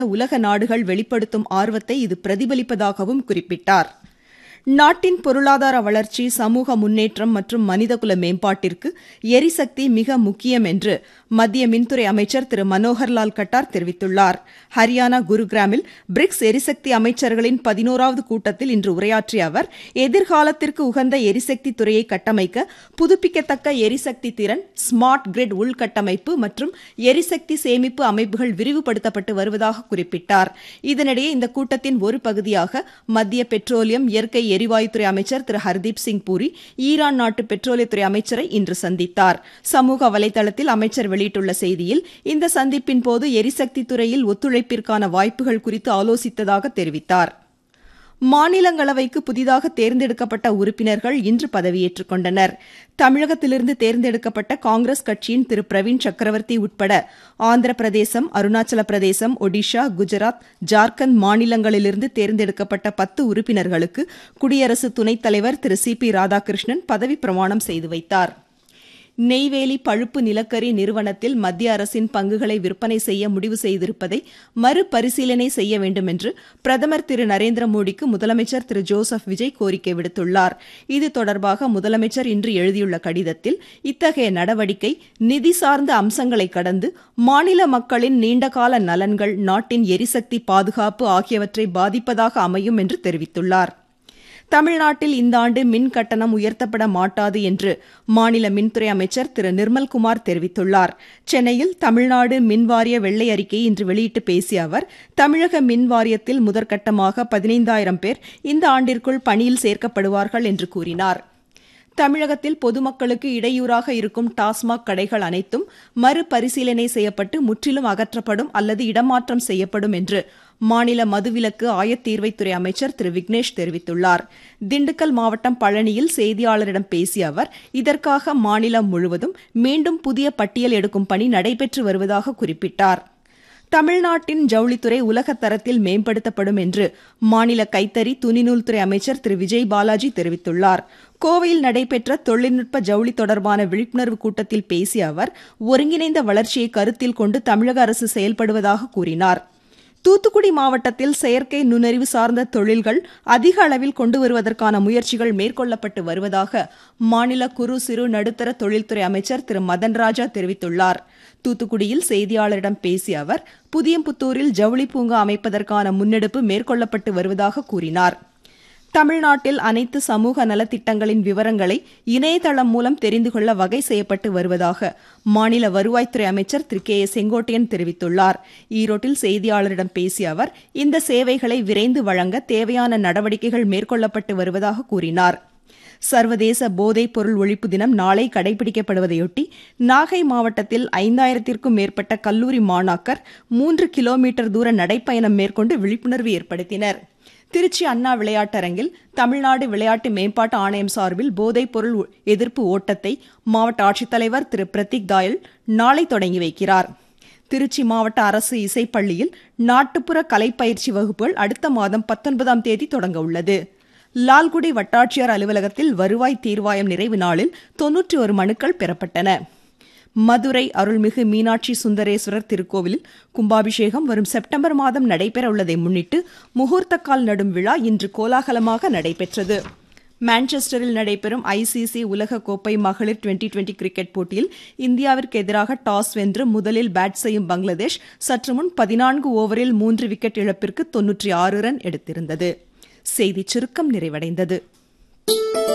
உலக நாடுகள் வெளிப்படுத்தும் ஆர்வத்தை இது பிரதிபலிப்பதாகவும் குறிப்பிட்டார் நாட்டின் பொருளாதார வளர்ச்சி சமூக முன்னேற்றம் மற்றும் மனிதகுல மேம்பாட்டிற்கு எரிசக்தி மிக முக்கியம் என்று மத்திய மின்துறை அமைச்சர் திரு மனோகர்லால் கட்டார் தெரிவித்துள்ளார் ஹரியானா குருகிராமில் பிரிக்ஸ் எரிசக்தி அமைச்சர்களின் பதினோராவது கூட்டத்தில் இன்று உரையாற்றிய அவர் எதிர்காலத்திற்கு உகந்த எரிசக்தி துறையை கட்டமைக்க புதுப்பிக்கத்தக்க எரிசக்தி திறன் ஸ்மார்ட் கிரிட் உள்கட்டமைப்பு மற்றும் எரிசக்தி சேமிப்பு அமைப்புகள் விரிவுபடுத்தப்பட்டு வருவதாக குறிப்பிட்டார் இதனிடையே இந்த கூட்டத்தின் ஒரு பகுதியாக மத்திய பெட்ரோலியம் இயற்கை எரிவாயுத்துறை அமைச்சர் திரு ஹர்தீப் சிங் பூரி ஈரான் நாட்டு பெட்ரோலியத்துறை அமைச்சரை இன்று சந்தித்தார் சமூக வலைதளத்தில் அமைச்சர் வெளியிட்டுள்ள செய்தியில் இந்த சந்திப்பின் போது எரிசக்தி துறையில் ஒத்துழைப்பிற்கான வாய்ப்புகள் குறித்து ஆலோசித்ததாக தெரிவித்தார் மாநிலங்களவைக்கு புதிதாக தேர்ந்தெடுக்கப்பட்ட உறுப்பினர்கள் இன்று பதவியேற்றுக் கொண்டனர் தமிழகத்திலிருந்து தேர்ந்தெடுக்கப்பட்ட காங்கிரஸ் கட்சியின் திரு பிரவீன் சக்கரவர்த்தி உட்பட ஆந்திர பிரதேசம் அருணாச்சல பிரதேசம் ஒடிஷா குஜராத் ஜார்க்கண்ட் மாநிலங்களிலிருந்து தேர்ந்தெடுக்கப்பட்ட பத்து உறுப்பினர்களுக்கு குடியரசு துணைத் தலைவர் திரு சி பி ராதாகிருஷ்ணன் பதவிப் பிரமாணம் செய்து வைத்தார் நெய்வேலி பழுப்பு நிலக்கரி நிறுவனத்தில் மத்திய அரசின் பங்குகளை விற்பனை செய்ய முடிவு செய்திருப்பதை மறுபரிசீலனை செய்ய வேண்டும் என்று பிரதமர் திரு நரேந்திர மோடிக்கு முதலமைச்சர் திரு ஜோசப் விஜய் கோரிக்கை விடுத்துள்ளார் இது தொடர்பாக முதலமைச்சர் இன்று எழுதியுள்ள கடிதத்தில் இத்தகைய நடவடிக்கை நிதி சார்ந்த அம்சங்களை கடந்து மாநில மக்களின் நீண்டகால நலன்கள் நாட்டின் எரிசக்தி பாதுகாப்பு ஆகியவற்றை பாதிப்பதாக அமையும் என்று தெரிவித்துள்ளார் தமிழ்நாட்டில் இந்த ஆண்டு மின் கட்டணம் உயர்த்தப்பட மாட்டாது என்று மாநில மின்துறை அமைச்சர் திரு நிர்மல்குமார் தெரிவித்துள்ளார் சென்னையில் தமிழ்நாடு மின்வாரிய வெள்ளை அறிக்கையை இன்று வெளியிட்டு பேசிய அவர் தமிழக மின் வாரியத்தில் முதற்கட்டமாக பதினைந்தாயிரம் பேர் இந்த ஆண்டிற்குள் பணியில் சேர்க்கப்படுவார்கள் என்று கூறினார் தமிழகத்தில் பொதுமக்களுக்கு இடையூறாக இருக்கும் டாஸ்மாக் கடைகள் அனைத்தும் மறுபரிசீலனை செய்யப்பட்டு முற்றிலும் அகற்றப்படும் அல்லது இடமாற்றம் செய்யப்படும் என்று மாநில மதுவிலக்கு ஆயத்தீர்வைத்துறை அமைச்சர் திரு விக்னேஷ் தெரிவித்துள்ளார் திண்டுக்கல் மாவட்டம் பழனியில் செய்தியாளரிடம் பேசிய அவர் இதற்காக மாநிலம் முழுவதும் மீண்டும் புதிய பட்டியல் எடுக்கும் பணி நடைபெற்று வருவதாக குறிப்பிட்டார் தமிழ்நாட்டின் ஜவுளித்துறை உலக தரத்தில் மேம்படுத்தப்படும் என்று மாநில கைத்தறி துணிநூல்துறை அமைச்சர் திரு விஜய் பாலாஜி தெரிவித்துள்ளார் கோவையில் நடைபெற்ற தொழில்நுட்ப ஜவுளி தொடர்பான விழிப்புணர்வு கூட்டத்தில் பேசிய அவர் ஒருங்கிணைந்த வளர்ச்சியை கருத்தில் கொண்டு தமிழக அரசு செயல்படுவதாக கூறினார் தூத்துக்குடி மாவட்டத்தில் செயற்கை நுண்ணறிவு சார்ந்த தொழில்கள் அதிக அளவில் கொண்டு வருவதற்கான முயற்சிகள் மேற்கொள்ளப்பட்டு வருவதாக மாநில குறு சிறு நடுத்தர தொழில்துறை அமைச்சர் திரு மதன் ராஜா தெரிவித்துள்ளார் தூத்துக்குடியில் செய்தியாளரிடம் பேசிய அவர் புதியம்புத்தூரில் ஜவுளி பூங்கா அமைப்பதற்கான முன்னெடுப்பு மேற்கொள்ளப்பட்டு வருவதாக கூறினார் தமிழ்நாட்டில் அனைத்து சமூக நலத்திட்டங்களின் விவரங்களை இணையதளம் மூலம் தெரிந்து கொள்ள வகை செய்யப்பட்டு வருவதாக மாநில வருவாய்த்துறை அமைச்சர் திரு கே ஏ செங்கோட்டையன் தெரிவித்துள்ளார் ஈரோட்டில் செய்தியாளரிடம் பேசிய அவர் இந்த சேவைகளை விரைந்து வழங்க தேவையான நடவடிக்கைகள் மேற்கொள்ளப்பட்டு வருவதாக கூறினார் சர்வதேச போதைப் பொருள் ஒழிப்பு தினம் நாளை கடைபிடிக்கப்படுவதையொட்டி நாகை மாவட்டத்தில் ஐந்தாயிரத்திற்கும் மேற்பட்ட கல்லூரி மாணாக்கர் மூன்று கிலோமீட்டர் தூர நடைப்பயணம் மேற்கொண்டு விழிப்புணர்வு ஏற்படுத்தினர் திருச்சி அண்ணா விளையாட்டரங்கில் தமிழ்நாடு விளையாட்டு மேம்பாட்டு ஆணையம் சார்பில் போதைப் பொருள் எதிர்ப்பு ஓட்டத்தை மாவட்ட ஆட்சித்தலைவர் திரு பிரதீக் தாயல் நாளை தொடங்கி வைக்கிறார் திருச்சி மாவட்ட அரசு இசைப்பள்ளியில் நாட்டுப்புற கலைப்பயிற்சி வகுப்புகள் அடுத்த மாதம் பத்தொன்பதாம் தேதி தொடங்க உள்ளது லால்குடி வட்டாட்சியர் அலுவலகத்தில் வருவாய் தீர்வாயம் நிறைவு நாளில் தொன்னூற்றி ஒரு மனுக்கள் பெறப்பட்டன மதுரை அருள்மிகு மீனாட்சி சுந்தரேஸ்வரர் திருக்கோவிலில் கும்பாபிஷேகம் வரும் செப்டம்பர் மாதம் நடைபெறவுள்ளதை முன்னிட்டு முகூர்த்தக்கால் நடும் விழா இன்று கோலாகலமாக நடைபெற்றது மான்செஸ்டரில் நடைபெறும் ஐசிசி உலக கோப்பை மகளிர் டுவெண்டி டுவெண்டி கிரிக்கெட் போட்டியில் இந்தியாவிற்கு எதிராக டாஸ் வென்று முதலில் பேட் செய்யும் பங்களாதேஷ் சற்று முன் பதினான்கு ஓவரில் மூன்று விக்கெட் இழப்பிற்கு தொன்னூற்றி ஆறு ரன் எடுத்திருந்தது செய்திச் சுருக்கம் நிறைவடைந்தது